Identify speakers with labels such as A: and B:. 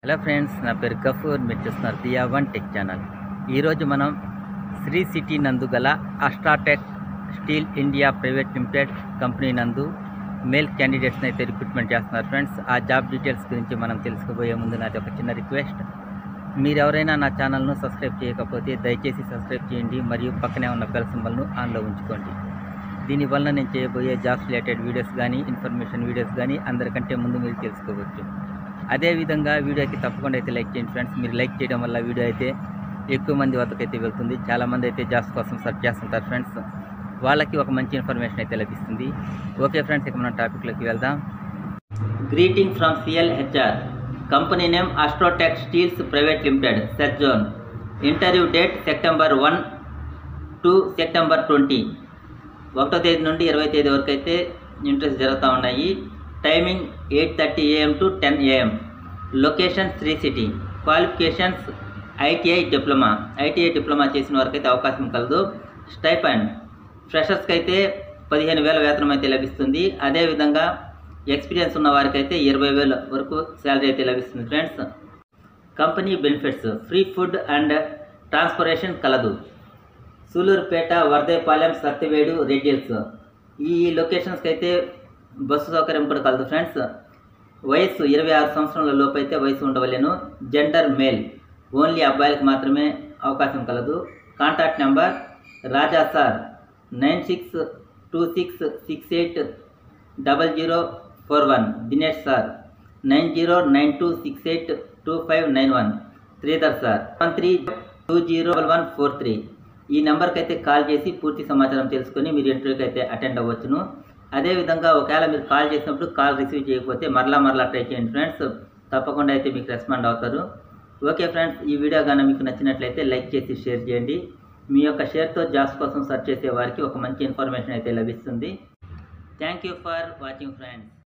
A: hello friends నా పేరు గఫూర్ మీరు చూస్తున్నారు దియా వన్ టెక్ ఛానల్ ఈరోజు మనం శ్రీ సిటీ నందు గల Astrotech steel India private limited company నందు మేల్ క్యాండిడేట్స్ని అయితే రిక్రూట్మెంట్ చేస్తున్నారు ఫ్రెండ్స్ ఆ జాబ్ డీటెయిల్స్ గురించి మనం తెలుసుకోబోయే ముందు నాది ఒక చిన్న రిక్వెస్ట్ మీరు ఎవరైనా నా ఛానల్ను సబ్స్క్రైబ్ చేయకపోతే దయచేసి సబ్స్క్రైబ్ చేయండి మరియు పక్కనే ఉన్న బెల్ సింబల్ను ఆన్లో ఉంచుకోండి దీనివల్ల నేను చేయబోయే జాబ్స్ రిలేటెడ్ వీడియోస్ కానీ ఇన్ఫర్మేషన్ వీడియోస్ కానీ అందరికంటే ముందు మీరు తెలుసుకోవచ్చు అదేవిధంగా వీడియోకి తప్పకుండా అయితే లైక్ చేయండి ఫ్రెండ్స్ మీరు లైక్ చేయడం వల్ల వీడియో అయితే ఎక్కువ మంది వద్దకు అయితే వెళ్తుంది చాలామంది అయితే జాబ్స్ కోసం సెర్చ్ చేస్తుంటారు ఫ్రెండ్స్ వాళ్ళకి ఒక మంచి ఇన్ఫర్మేషన్ అయితే లభిస్తుంది ఓకే ఫ్రెండ్స్ ఇక మనం టాపిక్లోకి వెళ్దాం greeting from CL HR company name Astrotech steels private limited set zone interview date September one two September twenty ఒకటో తేదీ నుండి ఇరవై తేదీ వరకు అయితే ఇంటర్వ్యూస్ జరుగుతూ ఉన్నాయి timing eight thirty AM to ten AM location Sri city qualifications ITI diploma ITI diploma చేసిన వారికి అయితే అవకాశం కలదు స్టైఫండ్ ఫ్రెషర్స్కి అయితే పదిహేను వేల వేతనం అయితే లభిస్తుంది అదేవిధంగా ఎక్స్పీరియన్స్ ఉన్న వారికి అయితే ఇరవై వేల వరకు శాలరీ అయితే లభిస్తుంది friends company benefits free food and transportation కలదు సూలూరుపేట వర్దేపాలెం సత్యవేడు రెడ్డిల్స్ ఈ లొకేషన్స్కి అయితే బస్సు సౌకర్యం కూడా కలదు ఫ్రెండ్స్ వయస్సు ఇరవై ఆరు సంవత్సరాల లోపు అయితే వయసు ఉండవలేను జెండర్ మేల్ ఓన్లీ అబ్బాయిలకు మాత్రమే అవకాశం కలదు contact number Raja sir nine six two six six eight double zero four one Dinesh sir nine zero nine two six eight two five nine one Sridhar sir one three two zero one four three ఈ నెంబర్కి అయితే call చేసి పూర్తి సమాచారం తెలుసుకొని మీరు ఇంటర్వ్యూకి అయితే అటెండ్ అవ్వచ్చును అదేవిధంగా ఒకవేళ మీరు కాల్ చేసినప్పుడు కాల్ రిసీవ్ చేయకపోతే మరలా మరలా ట్రై చేయండి ఫ్రెండ్స్ తప్పకుండా అయితే మీకు రెస్పాండ్ అవుతారు ఓకే ఫ్రెండ్స్ ఈ వీడియో కానీ మీకు నచ్చినట్లయితే లైక్ చేసి షేర్ చేయండి మీ యొక్క షేర్తో జాబ్స్ కోసం సెర్చ్ చేసే వారికి ఒక మంచి ఇన్ఫర్మేషన్ అయితే లభిస్తుంది thank you for watching friends